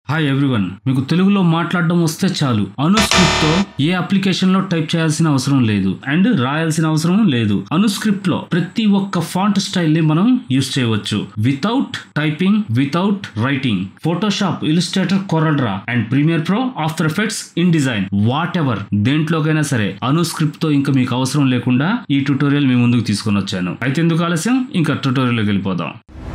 hi everyone మీకు తెలుగులో మాట్లాడడం వస్తే చాలు అనుస్క్రిప్ట్ తో ఏ అప్లికేషన్ లో టైప్ చేయాల్సిన అవసరం లేదు అండ్ రాయాల్సిన అవసరం లేదు అనుస్క్రిప్ట్ లో ప్రతి ఒక్క ఫాంట్ స్టైల్ ని మనం యూస్ చేయవచ్చు without typing without writing Photoshop Illustrator CorelDRAW and Premiere Pro After Effects InDesign whatever దేంట్లోకైనా సరే అనుస్క్రిప్ట్ తో ఇంకా మీకు అవసరం లేకుండా ఈ ట్యూటోరియల్ మీ ముందుకు తీసుకొని వచ్చాను అయితే ఎందుకు ఆలస్యం ఇంకా ట్యూటోరియల్లోకి వెళ్ళిపోదాం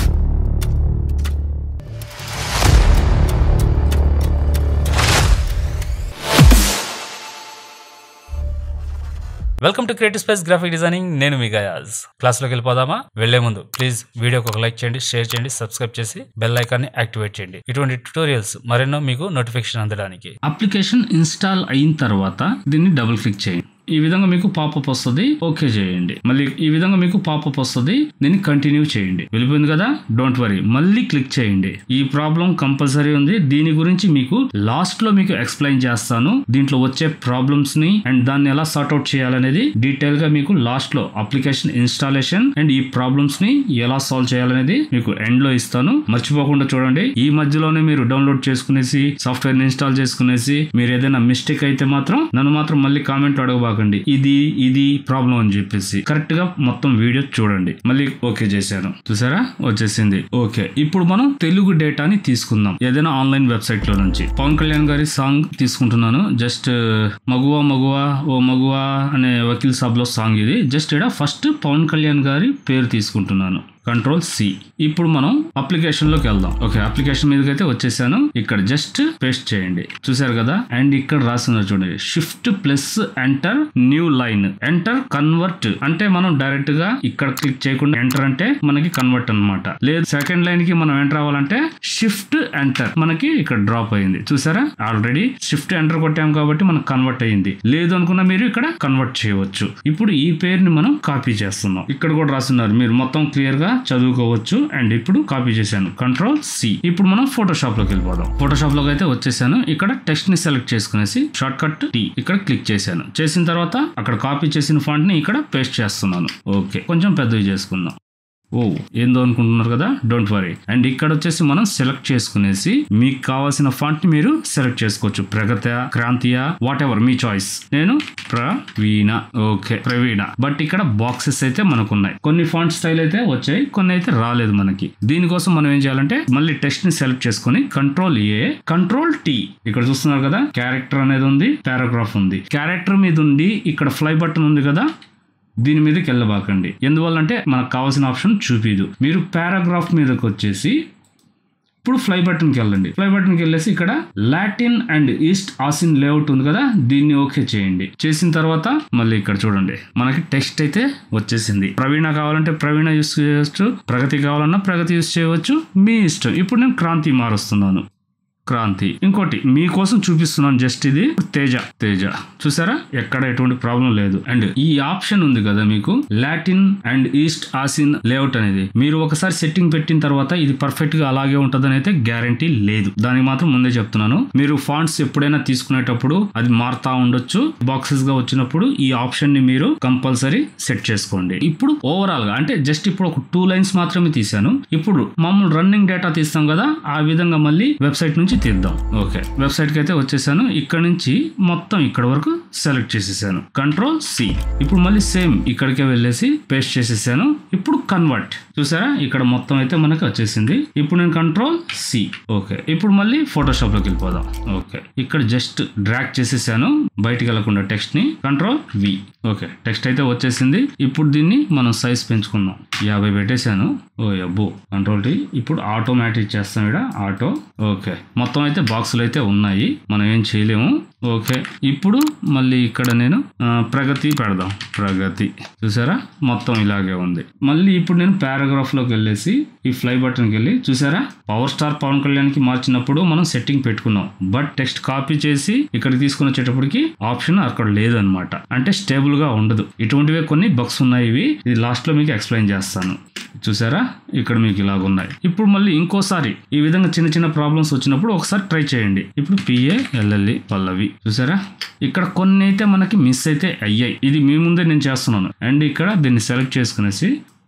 welcome to creative space graphic designing నేను మీ గయాజ్ క్లాస్లోకి వెళ్ళిపోదామా వెళ్లే ముందు ప్లీజ్ వీడియోకి ఒక లైక్ చేయండి షేర్ చేయండి సబ్స్క్రైబ్ చేసి బెల్ ఐకాన్ని యాక్టివేట్ చేయండి ఇటువంటి ట్యూటోరియల్స్ మరెన్నో మీకు నోటిఫికేషన్ అందడానికి అప్లికేషన్ ఇన్స్టాల్ అయిన తర్వాత దీన్ని డబుల్ క్లిక్ చేయండి ఈ విధంగా మీకు పాపప్ వస్తుంది ఓకే చేయండి మళ్ళీ ఈ విధంగా మీకు పాపప్ వస్తుంది దీన్ని కంటిన్యూ చేయండి వెళ్ళిపోయింది కదా డోంట్ వరీ మళ్ళీ క్లిక్ చేయండి ఈ ప్రాబ్లం కంపల్సరీ ఉంది దీని గురించి మీకు లాస్ట్ లో మీకు ఎక్స్ప్లెయిన్ చేస్తాను దీంట్లో వచ్చే ప్రాబ్లమ్స్ ని అండ్ దాన్ని ఎలా సార్ట్ అవుట్ చేయాలనేది డీటెయిల్ గా మీకు లాస్ట్ లో అప్లికేషన్ ఇన్స్టాలేషన్ అండ్ ఈ ప్రాబ్లమ్స్ ని ఎలా సాల్వ్ చేయాలనేది మీకు ఎండ్ లో ఇస్తాను మర్చిపోకుండా చూడండి ఈ మధ్యలోనే మీరు డౌన్లోడ్ చేసుకునేసి సాఫ్ట్వేర్ ని ఇన్స్టాల్ చేసుకునేసి మీరు ఏదైనా మిస్టేక్ అయితే మాత్రం నన్ను మాత్రం మళ్ళీ కామెంట్ అడగబాకండి ఇది ఇది ప్రాబ్లం అని చెప్పేసి కరెక్ట్ గా మొత్తం వీడియో చూడండి మళ్ళీ ఓకే చేశాను చూసారా వచ్చేసింది ఓకే ఇప్పుడు మనం తెలుగు డేటాని తీసుకుందాం ఏదైనా ఆన్లైన్ వెబ్సైట్ లో నుంచి పవన్ కళ్యాణ్ గారి సాంగ్ తీసుకుంటున్నాను జస్ట్ మగువ మగువ ఓ మగువ అనే వకీల్ సాబ్ లో సాంగ్ ఇది జస్ట్ ఇక్కడ ఫస్ట్ పవన్ కళ్యాణ్ గారి పేరు తీసుకుంటున్నాను కంట్రోల్ సి ఇప్పుడు మనం అప్లికేషన్ లోకి వెళ్దాం ఓకే అప్లికేషన్ మీదకి అయితే వచ్చేసాను ఇక్కడ జస్ట్ పేస్ట్ చేయండి చూసారు కదా అండ్ ఇక్కడ రాస్తున్నారు చూడండి shift plus enter new line enter convert అంటే మనం డైరెక్ట్ గా ఇక్కడ క్లిక్ చేయకుండా ఎంటర్ అంటే మనకి కన్వర్ట్ అన్నమాట లేదు సెకండ్ లైన్ కి మనం ఎంటర్ అవ్వాలంటే షిఫ్ట్ ఎంటర్ మనకి ఇక్కడ డ్రాప్ అయింది చూసారా ఆల్రెడీ షిఫ్ట్ ఎంటర్ కొట్టాం కాబట్టి మనకు కన్వర్ట్ అయింది లేదు అనుకున్న మీరు ఇక్కడ కన్వర్ట్ చేయవచ్చు ఇప్పుడు ఈ పేరుని మనం కాపీ చేస్తున్నాం ఇక్కడ కూడా రాస్తున్నారు మీరు మొత్తం క్లియర్ గా చదువుకోవచ్చు అండ్ ఇప్పుడు కాపీ చేశాను కంట్రోల్ సి ఇప్పుడు మనం ఫోటోషాప్ లోకి వెళ్ళిపోదాం ఫోటోషాప్ లోకి అయితే వచ్చేసాను ఇక్కడ టెక్స్ట్ ని సెలెక్ట్ చేసుకునేసి షార్ట్ కట్ టీ ఇక్కడ క్లిక్ చేశాను చేసిన తర్వాత అక్కడ కాపీ చేసిన ఫాంట్ ని ఇక్కడ పేస్ట్ చేస్తున్నాను ఓకే కొంచెం పెద్దవి చేసుకుందాం ఓ ఏందో అనుకుంటున్నారు కదా డోంట్ వరీ అండ్ ఇక్కడ వచ్చేసి మనం సెలెక్ట్ చేసుకునేసి మీకు కావాల్సిన ఫాంట్ ని మీరు సెలెక్ట్ చేసుకోవచ్చు ప్రగత క్రాంతియ వాట్ ఎవర్ మీ చాయిస్ నేను ప్రవీణ ఓకే ప్రవీణ బట్ ఇక్కడ బాక్సెస్ అయితే మనకు ఉన్నాయి కొన్ని ఫాంట్ స్టైల్ అయితే వచ్చాయి కొన్ని అయితే రాలేదు మనకి దీనికోసం మనం ఏం చేయాలంటే మళ్ళీ టెక్స్ట్ ని సెలెక్ట్ చేసుకొని కంట్రోల్ ఏ కంట్రోల్ టీ ఇక్కడ చూస్తున్నారు కదా క్యారెక్టర్ అనేది ఉంది పారాగ్రాఫ్ ఉంది క్యారెక్టర్ మీద ఉంది ఇక్కడ ఫ్లై బటన్ ఉంది కదా దీని మీదకి వెళ్ళబాకండి ఎందువల్లంటే మనకు కావాల్సిన ఆప్షన్ చూపిదు మీరు పారాగ్రాఫ్ మీదకి వచ్చేసి ఇప్పుడు ఫ్లై బటన్కి వెళ్ళండి ఫ్లై బటన్కి వెళ్ళేసి ఇక్కడ Latin and East Asian layout ఉంది కదా దీన్ని ఓకే చేయండి చేసిన తర్వాత మళ్ళీ ఇక్కడ చూడండి మనకి టెక్స్ట్ అయితే వచ్చేసింది ప్రవీణ కావాలంటే ప్రవీణ యూస్ చేయవచ్చు ప్రగతి కావాలన్నా ప్రగతి యూస్ చేయవచ్చు మీ ఇష్టం ఇప్పుడు నేను క్రాంతి మారుస్తున్నాను క్రాంతి ఇంకోటి మీకోసం చూపిస్తున్నాను జస్ట్ ఇది తేజ తేజ చూసారా ఎక్కడ ఎటువంటి ప్రాబ్లం లేదు అండ్ ఈ ఆప్షన్ ఉంది కదా మీకు Latin and East Asian layout అనేది మీరు ఒకసారి సెట్టింగ్ పెట్టిన తర్వాత ఇది పర్ఫెక్ట్ గా అలాగే ఉంటదని అయితే గ్యారంటీ లేదు దానికి మాత్రం ముందే చెప్తున్నాను మీరు ఫాంట్స్ ఎప్పుడైనా తీసుకునేటప్పుడు అది మారుతా ఉండొచ్చు బాక్సెస్ గా వచ్చినప్పుడు ఈ ఆప్షన్ ని మీరు కంపల్సరీ సెట్ చేసుకోండి ఇప్పుడు ఓవరాల్ గా అంటే జస్ట్ ఇప్పుడు ఒక టూ లైన్స్ మాత్రమే తీసాను ఇప్పుడు మామూలు రన్నింగ్ డేటా తీస్తాం కదా ఆ విధంగా మళ్ళీ వెబ్సైట్ నుంచి తీద్దాం ఓకే వెబ్సైట్ కి అయితే వచ్చేసాను ఇక్కడ నుంచి మొత్తం ఇక్కడ వరకు సెలెక్ట్ చేసేసాను కంట్రోల్ సి ఇప్పుడు మళ్ళీ సేమ్ ఇక్కడికే వెళ్ళేసి పేస్ట్ చేసేసాను ఇప్పుడు కన్వర్ట్ చూసారా ఇక్కడ మొత్తం అయితే మనకి వచ్చేసింది ఇప్పుడు నేను కంట్రోల్ సి ఓకే ఇప్పుడు మళ్ళీ ఫోటోషాప్ లోకి వెళ్ళిపోదాం ఓకే ఇక్కడ జస్ట్ డ్రాగ్ చేసేసాను బయటికి వెళ్ళకుండా టెక్స్ట్ ని కంట్రోల్ వి ఓకే టెక్స్ట్ అయితే వచ్చేసింది ఇప్పుడు దీన్ని మనం సైజ్ పెంచుకుందాం యాభై పెట్టేశాను ఓ అబ్బో కంట్రోల్ టీ ఇప్పుడు ఆటోమేటిక్ చేస్తాం ఇక్కడ ఆటో ఓకే మొత్తం అయితే బాక్సులు అయితే ఉన్నాయి మనం ఏం చేయలేము ఓకే ఇప్పుడు మళ్ళీ ఇక్కడ నేను ఆ, ప్రగతి పెడదాం ప్రగతి చూసారా మొత్తం ఇలాగే ఉంది మళ్ళీ ఇప్పుడు నేను పారాగ్రాఫ్ లోకి వెళ్ళేసి ఈ ఫ్లై బటన్కి వెళ్ళి చూసారా పవర్ స్టార్ పవన్ కళ్యాణ్ కి మార్చినప్పుడు మనం సెట్టింగ్ పెట్టుకున్నాం బట్ టెక్స్ట్ కాపీ చేసి ఇక్కడికి తీసుకుని వచ్చేటప్పటికి ఆప్షన్ అక్కడ లేదనమాట అంటే స్టేబుల్ గా ఉండదు ఇటువంటివే కొన్ని బగ్స్ ఉన్నాయి ఇవి ఇది లాస్ట్ లో మీకు ఎక్స్ప్లెయిన్ చేస్తాను చూసారా ఇక్కడ మీకు ఇలాగ ఉన్నాయి ఇప్పుడు మళ్ళీ ఇంకోసారి ఈ విధంగా చిన్న చిన్న ప్రాబ్లమ్స్ వచ్చినప్పుడు ఒకసారి ట్రై చేయండి ఇప్పుడు పిఏ ఎల్ఎల్ఈ పల్లవి చూసారా ఇక్కడ కొన్ని అయితే మనకి మిస్ అయితే అయ్యాయి ఇది మీ ముందే నేను చేస్తున్నాను అండ్ ఇక్కడ దీన్ని సెలెక్ట్ చేసుకునేసి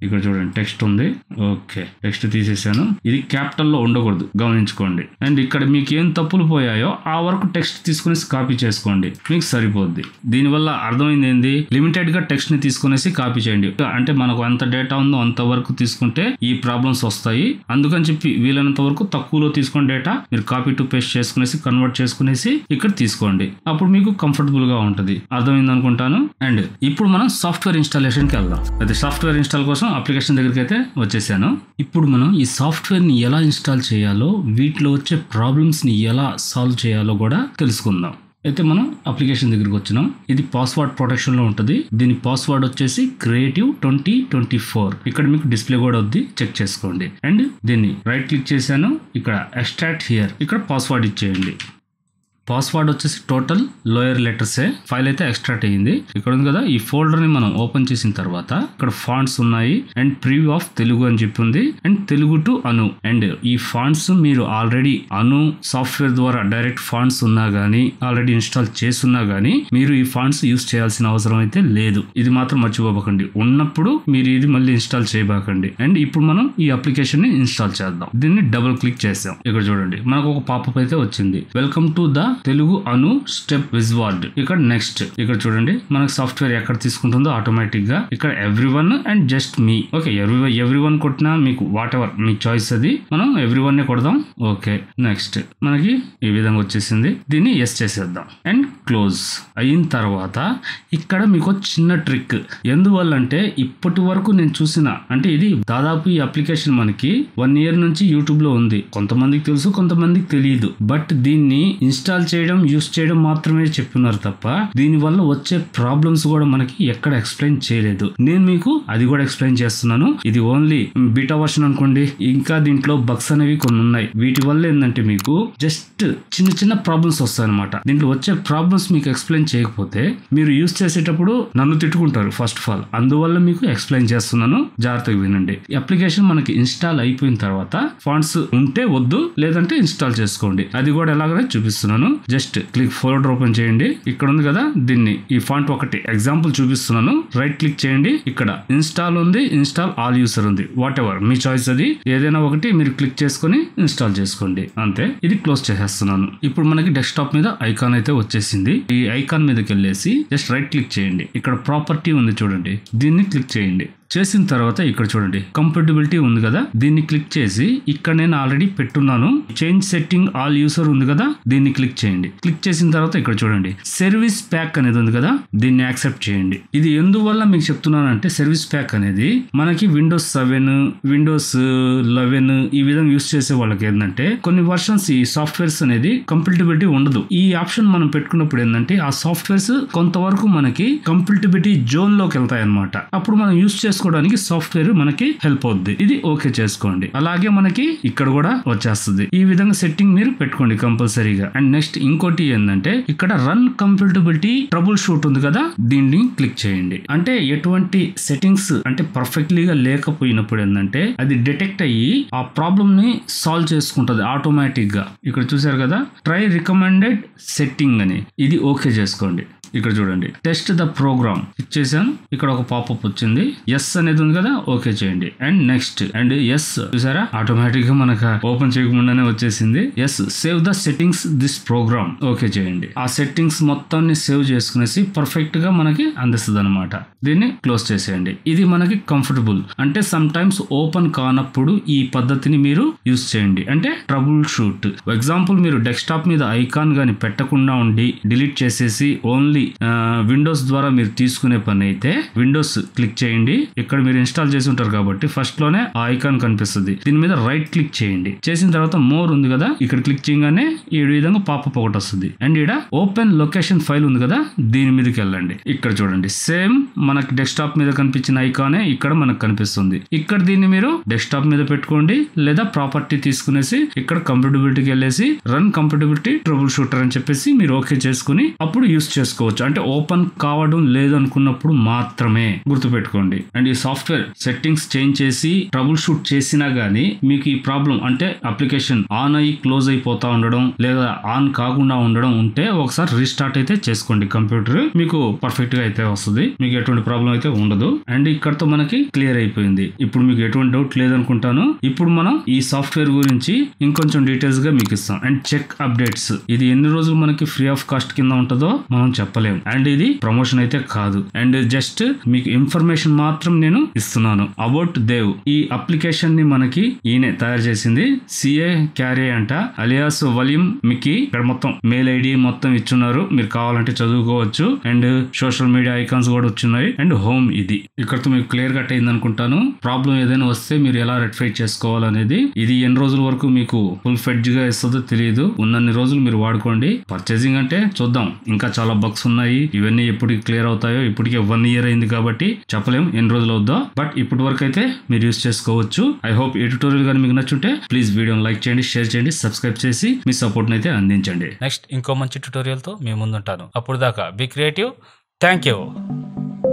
ఇక్కడ చూడండి టెక్స్ట్ ఉంది ఓకే టెక్స్ట్ తీసేసాను ఇది క్యాపిటల్ లో ఉండకూడదు గమనించుకోండి అండ్ ఇక్కడ మీకు ఏం తప్పులు పోయాయో ఆ వరకు టెక్స్ట్ తీసుకుని కాపీ చేసుకోండి మీకు సరిపోద్ది దీనివల్ల అర్థమైంది ఏంది లిమిటెడ్ గా టెక్స్ట్ ని తీసుకునేసి కాపీ చేయండి అంటే మనకు ఎంత డేటా ఉందో అంత వరకు తీసుకుంటే ఈ ప్రాబ్లమ్స్ వస్తాయి అందుకని చెప్పి వీలైనంత వరకు తక్కువలో తీసుకున్న డేటా మీరు కాపీ టు పేస్ట్ చేసుకునేసి కన్వర్ట్ చేసుకునేసి ఇక్కడ తీసుకోండి అప్పుడు మీకు కంఫర్టబుల్ గా ఉంటది అర్థమైంది అనుకుంటాను అండ్ ఇప్పుడు మనం సాఫ్ట్వేర్ ఇన్స్టాలేషన్ కి వెళ్దాం అయితే సాఫ్ట్వేర్ ఇన్స్టాల్ కోసం అప్లికేషన్ దగ్గరికి అయితే వచ్చేసాను ఇప్పుడు మనం ఈ సాఫ్ట్వేర్ ని ఎలా ఇన్స్టాల్ చేయాలో వీటిలో వచ్చే ప్రాబ్లమ్స్ ని ఎలా సాల్వ్ చేయాలో కూడా తెలుసుకుందాం అయితే మనం అప్లికేషన్ దగ్గరికి వచ్చినాం ఇది పాస్వర్డ్ ప్రొటెక్షన్ లో ఉంటుంది దీని పాస్వర్డ్ వచ్చేసి క్రియేటివ్ ట్వంటీ ట్వంటీ ఫోర్ ఇక్కడ మీకు డిస్ప్లే కూడా వద్ది చెక్ చేసుకోండి అండ్ దీన్ని రైట్ క్లిక్ చేశాను ఇక్కడ ఎక్స్ట్రాక్ట్ హియర్ ఇక్కడ పాస్వర్డ్ ఇచ్చేయండి పాస్వర్డ్ వచ్చేసి టోటల్ లోయర్ లెటర్సే ఫైల్ అయితే ఎక్స్ట్రాక్ట్ అయ్యింది ఇక్కడ ఉంది కదా ఈ ఫోల్డర్ ని మనం ఓపెన్ చేసిన తర్వాత ఇక్కడ ఫాంట్స్ ఉన్నాయి అండ్ ప్రివ్యూ ఆఫ్ తెలుగు అని చెప్పి ఉంది and Telugu to Anu and ఈ ఫాంట్స్ మీరు ఆల్రెడీ అను సాఫ్ట్వేర్ ద్వారా డైరెక్ట్ ఫాంట్స్ ఉన్నా గానీ ఆల్రెడీ ఇన్స్టాల్ చేసున్నా గానీ మీరు ఈ ఫాంట్స్ యూస్ చేయాల్సిన అవసరం అయితే లేదు ఇది మాత్రం మర్చిపోబకండి ఉన్నప్పుడు మీరు ఇది మళ్ళీ ఇన్స్టాల్ చేయబాకండి అండ్ ఇప్పుడు మనం ఈ అప్లికేషన్ ని ఇన్స్టాల్ చేద్దాం దీన్ని డబుల్ క్లిక్ చేసాం ఇక్కడ చూడండి మనకు ఒక పాపప్ అయితే వచ్చింది welcome to the Telugu Anu step wizard ఇక్కడ నెక్స్ట్ ఇక్కడ చూడండి మనకు సాఫ్ట్వేర్ ఎక్కడ తీసుకుంటుందో ఆటోమేటిక్ గా ఇక్కడ ఎవ్రీ వన్ అండ్ జస్ట్ మీ ఓకే ఎవ్రీ ఎవ్రీ వన్ కొట్టినా మీకు వాట్ ఎవర్ మీ చాయిస్ అది మనం ఎవ్రీ వన్ నే కొడదాం ఓకే నెక్స్ట్ మనకి ఈ విధంగా వచ్చేసింది దీన్ని ఎస్ చేసేద్దాం అండ్ క్లోజ్ అయిన తర్వాత ఇక్కడ మీకు ఒక చిన్న ట్రిక్ ఎందువల్ల అంటే ఇప్పటి వరకు నేను చూసిన అంటే ఇది దాదాపు ఈ అప్లికేషన్ మనకి వన్ ఇయర్ నుంచి యూట్యూబ్ లో ఉంది కొంతమందికి తెలుసు కొంతమందికి తెలియదు బట్ దీన్ని ఇన్స్టాల్ చేయడం యూస్ చేయడం మాత్రమే చెప్తున్నారు తప్ప దీని వల్ల వచ్చే ప్రాబ్లమ్స్ కూడా మనకి ఎక్కడ ఎక్స్ప్లెయిన్ చేయలేదు నేను మీకు అది కూడా ఎక్స్ప్లెయిన్ చేస్తున్నాను ఇది ఓన్లీ బీటా వర్షన్ అనుకోండి ఇంకా దీంట్లో బగ్స్ అనేవి కొన్ని ఉన్నాయి వీటి వల్ల ఏంటంటే మీకు జస్ట్ చిన్న చిన్న ప్రాబ్లమ్స్ వస్తాయి అనమాట దీంట్లో వచ్చే ప్రాబ్లమ్స్ మీకు ఎక్స్ప్లెయిన్ చేయకపోతే మీరు యూస్ చేసేటప్పుడు నన్ను తిట్టుకుంటారు ఫస్ట్ ఆఫ్ ఆల్ అందువల్ల మీకు ఎక్స్ప్లెయిన్ చేస్తున్నాను జాగ్రత్తగా వినండి ఈ అప్లికేషన్ మనకి ఇన్స్టాల్ అయిపోయిన తర్వాత ఫాంట్స్ ఉంటే వద్దు లేదంటే ఇన్స్టాల్ చేసుకోండి అది కూడా ఎలాగనే చూపిస్తున్నాను జస్ట్ క్లిక్ ఫోల్డర్ ఓపెన్ చేయండి ఇక్కడ ఉంది కదా దీన్ని ఈ ఫాంట్ ఒకటి ఎగ్జాంపుల్ చూపిస్తున్నాను రైట్ క్లిక్ చేయండి ఇక్కడ ఇన్స్టాల్ ఉంది ఇన్స్టాల్ ఆల్ యూసర్ ఉంది వాట్ ఎవర్ మీ చాయిస్ అది ఏదైనా ఒకటి మీరు క్లిక్ చేసుకొని ఇన్స్టాల్ చేసుకోండి అంతే ఇది క్లోజ్ చేసేస్తున్నాను ఇప్పుడు మనకి డెస్క్టాప్ మీద ఐకాన్ అయితే వచ్చేసింది ఈ ఐకాన్ మీదకి వెళ్ళేసి జస్ట్ రైట్ క్లిక్ చేయండి ఇక్కడ ప్రాపర్టీ ఉంది చూడండి దీన్ని క్లిక్ చేయండి చేసిన తర్వాత ఇక్కడ చూడండి కంపాటబిలిటీ ఉంది కదా దీన్ని క్లిక్ చేసి ఇక్కడ నేను ఆల్రెడీ పెట్టున్నాను చేంజ్ సెట్టింగ్ ఆల్ యూసర్ ఉంది కదా దీన్ని క్లిక్ చేయండి క్లిక్ చేసిన తర్వాత ఇక్కడ చూడండి సర్వీస్ ప్యాక్ అనేది ఉంది కదా దీన్ని యాక్సెప్ట్ చేయండి ఇది ఎందువల్ల మీకు చెప్తున్నానంటే సర్వీస్ ప్యాక్ అనేది మనకి విండోస్ సెవెన్ విండోస్ లెవెన్ ఈ విధంగా యూస్ చేసే వాళ్ళకి ఏంటంటే కొన్ని వర్షన్స్ ఈ సాఫ్ట్వేర్స్ అనేది కంపాటబిలిటీ ఉండదు ఈ ఆప్షన్ మనం పెట్టుకున్నప్పుడు ఏంటంటే ఆ సాఫ్ట్వేర్స్ కొంతవరకు మనకి కంపాటబిలిటీ జోన్ లోకి వెళ్తాయి అనమాట అప్పుడు మనం యూస్ చేసుకోవడానికి సాఫ్ట్వేర్ మనకి హెల్ప్ అవుద్ది ఇది ఓకే చేసుకోండి అలాగే మనకి ఇక్కడ కూడా వచ్చేస్తుంది ఈ విధంగా సెట్టింగ్ మీరు పెట్టుకోండి కంపల్సరీగా అండ్ నెక్స్ట్ ఇంకోటి ఏంటంటే ఇక్కడ రన్ కంపాటబిలిటీ ట్రబుల్ షూట్ ఉంది కదా దీన్ని క్లిక్ చేయండి అంటే ఎటువంటి సెట్టింగ్స్ అంటే పర్ఫెక్ట్లీగా లేకపోయినప్పుడు ఏంటంటే అది డిటెక్ట్ అయ్యి ఆ ప్రాబ్లమ్ ని సాల్వ్ చేసుకుంటది ఆటోమేటిక్ గా ఇక్కడ చూసారు కదా ట్రై రికమెండెడ్ సెట్టింగ్ అని ఇది ఓకే చేసుకోండి ఇక్కడ చూడండి టెస్ట్ ద ప్రోగ్రామ్ ఇచ్చేసాను ఇక్కడ ఒక పాపప్ వచ్చింది ఎస్ అనేది ఉంది కదా ఓకే చేయండి అండ్ నెక్స్ట్ అండ్ ఎస్ చూసారా ఆటోమేటిక్ గా మనకు ఓపెన్ చేయకుండానే వచ్చేసింది yes save the settings this program okay చేయండి ఆ సెట్టింగ్స్ మొత్తాన్ని సేవ్ చేసుకునేసి పర్ఫెక్ట్ గా మనకి అందిస్తుంది అనమాట దీన్ని క్లోజ్ చేసేయండి ఇది మనకి కంఫర్టబుల్ అంటే సమ్ టైమ్స్ ఓపెన్ కానప్పుడు ఈ పద్ధతిని మీరు యూస్ చేయండి అంటే ట్రబుల్ షూట్ ఎగ్జాంపుల్ మీరు డెస్క్టాప్ మీద ఐకాన్ గాని పెట్టకుండా ఉండి డిలీట్ చేసేసి ఓన్లీ విండోస్ ద్వారా మీరు తీసుకునే పని అయితే విండోస్ క్లిక్ చేయండి ఇక్కడ మీరు ఇన్స్టాల్ చేసి ఉంటారు కాబట్టి ఫస్ట్ లోనే ఆ ఐకాన్ కనిపిస్తుంది దీని మీద రైట్ క్లిక్ చేయండి చేసిన తర్వాత మోర్ ఉంది కదా ఇక్కడ క్లిక్ చేయగానే ఈ విధంగా పాపప్ ఒకటి వస్తుంది అండ్ ఇక్కడ ఓపెన్ లొకేషన్ ఫైల్ ఉంది కదా దీని మీదకి వెళ్ళండి ఇక్కడ చూడండి సేమ్ మనకి డెస్క్టాప్ మీద కనిపించిన ఐకానే ఇక్కడ మనకు కనిపిస్తుంది ఇక్కడ దీన్ని మీరు డెస్క్టాప్ మీద పెట్టుకోండి లేదా ప్రాపర్టీ తీసుకునేసి ఇక్కడ కంపాటబిలిటీకి వెళ్ళేసి రన్ కంపాటబిలిటీ ట్రబుల్ షూటర్ అని చెప్పేసి మీరు ఓకే చేసుకుని అప్పుడు యూస్ చేసుకోవచ్చు చేసుకోవచ్చు అంటే ఓపెన్ కావడం లేదనుకున్నప్పుడు మాత్రమే గుర్తుపెట్టుకోండి అండ్ ఈ సాఫ్ట్వేర్ సెట్టింగ్స్ చేంజ్ చేసి ట్రబుల్ షూట్ చేసినా గానీ మీకు ఈ ప్రాబ్లం అంటే అప్లికేషన్ ఆన్ అయ్యి క్లోజ్ అయిపోతా ఉండడం లేదా ఆన్ కాకుండా ఉండడం ఉంటే ఒకసారి రీస్టార్ట్ అయితే చేసుకోండి కంప్యూటర్ మీకు పర్ఫెక్ట్ గా అయితే వస్తుంది మీకు ఎటువంటి ప్రాబ్లం అయితే ఉండదు అండ్ ఇక్కడతో మనకి క్లియర్ అయిపోయింది ఇప్పుడు మీకు ఎటువంటి డౌట్ లేదనుకుంటాను ఇప్పుడు మనం ఈ సాఫ్ట్వేర్ గురించి ఇంకొంచెం డీటెయిల్స్ గా మీకు ఇస్తాం అండ్ చెక్ అప్డేట్స్ ఇది ఎన్ని రోజులు మనకి ఫ్రీ ఆఫ్ కాస్ట్ కింద ఉంటుందో మనం చెప్పలేం అండ్ ఇది ప్రమోషన్ అయితే కాదు అండ్ జస్ట్ మీకు ఇన్ఫర్మేషన్ మాత్రం నేను ఇస్తున్నాను అబౌట్ దేవ్ ఈ అప్లికేషన్ ని మనకి ఈయన తయారు చేసింది సిఏ క్యారే అంట అలియాస్ వలీం మికి ఇక్కడ మొత్తం మెయిల్ ఐడి మొత్తం ఇచ్చున్నారు మీరు కావాలంటే చదువుకోవచ్చు అండ్ సోషల్ మీడియా ఐకాన్స్ కూడా వచ్చున్నాయి అండ్ హోమ్ ఇది ఇక్కడతో మీకు క్లియర్ కట్ అయింది అనుకుంటాను ప్రాబ్లం ఏదైనా వస్తే మీరు ఎలా రెక్టిఫై చేసుకోవాలనేది ఇది ఎన్ని రోజుల వరకు మీకు ఫుల్ ఫెడ్జ్ గా ఇస్తుందో తెలియదు ఉన్నన్ని రోజులు మీరు వాడుకోండి పర్చేసింగ్ అంటే చూద్దాం ఇంకా చాలా బగ్స్ ఉన్నాయి ఇవన్నీ ఎప్పటికి క్లియర్ అవుతాయో ఇప్పటికే వన్ ఇయర్ అయింది కాబట్టి చెప్పలేం ఎన్ని రోజులు అవుద్దో బట్ ఇప్పటి వరకు అయితే మీరు యూస్ చేసుకోవచ్చు ఐ హోప్ ఈ ట్యూటోరియల్ కానీ మీకు నచ్చుంటే ప్లీజ్ వీడియోని లైక్ చేయండి షేర్ చేయండి సబ్స్క్రైబ్ చేసి మీ సపోర్ట్ అయితే అందించండి నెక్స్ట్ ఇంకో మంచి ట్యుటోరియల్తో మీ ముందుంటాను అప్పుడు దాకా బీ క్రియేటివ్ థ్యాంక్ యూ